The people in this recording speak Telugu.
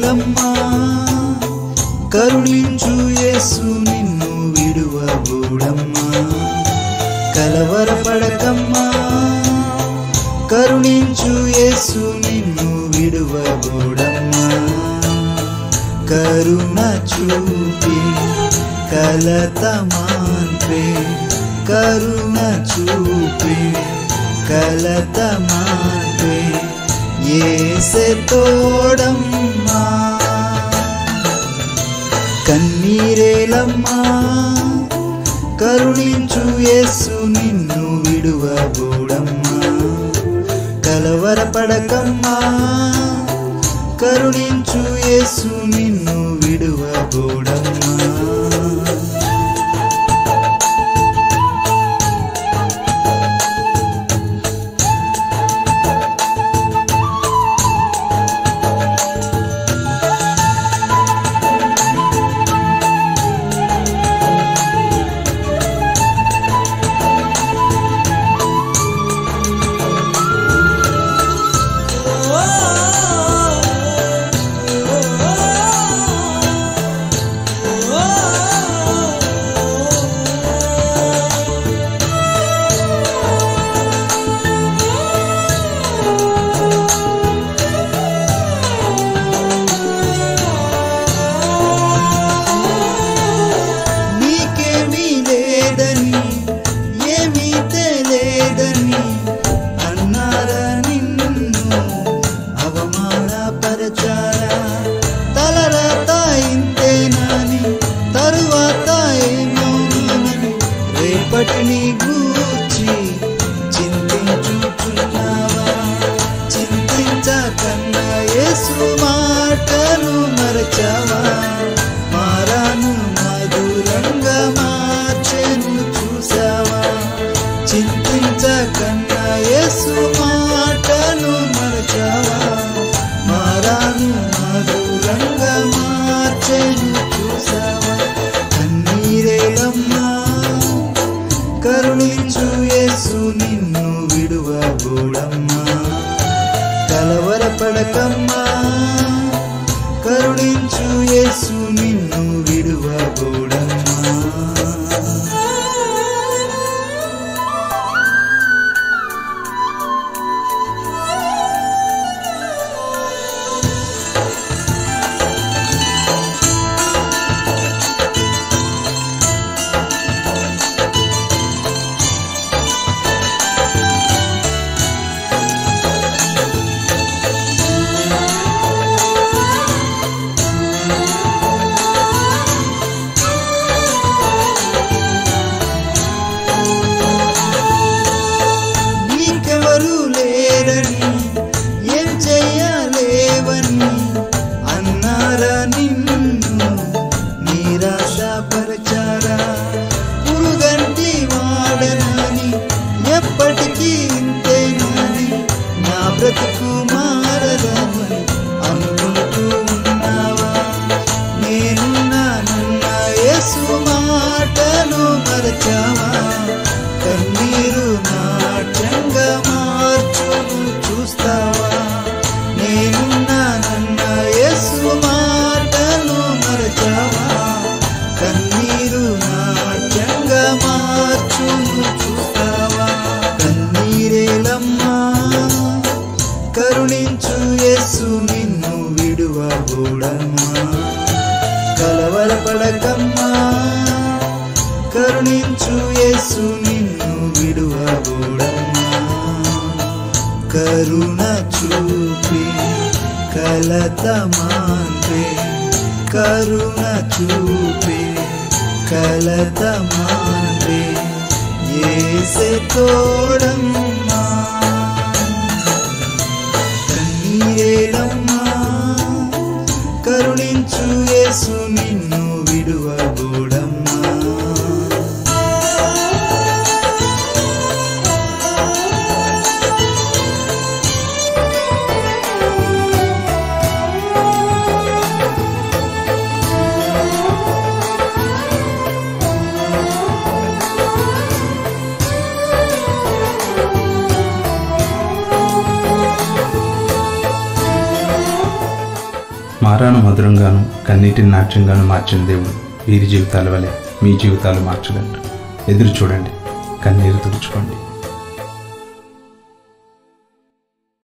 కలవరపడకమ్మా కరుణించు యేసు నిన్ను విడువబోడమ్మా కలవరపడకమ్మా కరుణించు యేసు నిన్ను విడువబోడమ్మా కరుణ చూపి కలత మాన్పే కరుణ చూపి కలత మాన్పే ఏసే తోడమ్మా కన్నీరేలమ్మా కరుణించు యేసు నిన్ను విడువబోడమ్మా కలవరపడకమ్మా కరుణించు యేసు నిన్ను విడువబోడమ్మా నీకేమీ లేదని ఏమీ తెలియదని అన్నారా నిన్ను అవమానపరచారా తలరాత ఇంతేనని తరువాత ఏమోనని రేపటిని గూర్చి చింతించుచున్నావా చింతించకన్నా యేసు మాటలు మరచావా మారాను మధురంగా మార్చెను చూసావా చింతించకన్నా యేసు మాటలు మరచావా మారాను మధురంగా మార్చెను చూసావా కన్నీరేలమ్మా కరుణించు యేసు నిన్ను విడువబోడమ్మా కలవరపడకమ్మా కరుణించు యేసు నిన్ను విడువబోడమ్మా నీకెవరు లేరని ఏం చెయ్యలేవని అన్నారా నిన్ను నిరాశపరచారా పురుగంటి వాడనని ఎప్పటికీ ఇంతేనని నా బ్రతుకు మారదని అనుకుంటూ ఉన్నావా నేనున్నానన్న యేసు మాటలు మరచావా కన్నీరు నాట్యంగా మార్చును చూస్తావా నేనున్నానన్న యేసు మాటలు మరచావా కన్నీరు నాట్యంగా మార్చును చూస్తావా కన్నీరేలమ్మా కరుణించు యేసు నిన్ను విడువబోడమ్మా కలవరపడకమ్మా కరుణించు యేసు నిన్ను విడువబోడమ్మా కరుణ చూపి కలత మాన్పే కరుణ చూపి కలత మాన్పే ఏసే తోడమ్మా కన్నీరేలమ్మా కరుణించు యేసు నిన్ను విడువబోడమ్మా మారాను మధురంగాను కన్నీటిని నాట్యంగాను మార్చిన దేవుడు వీరి జీవితాల వలె మీ జీవితాలు మార్చగలరు ఎదురు చూడండి కన్నీరు తుడుచుకోండి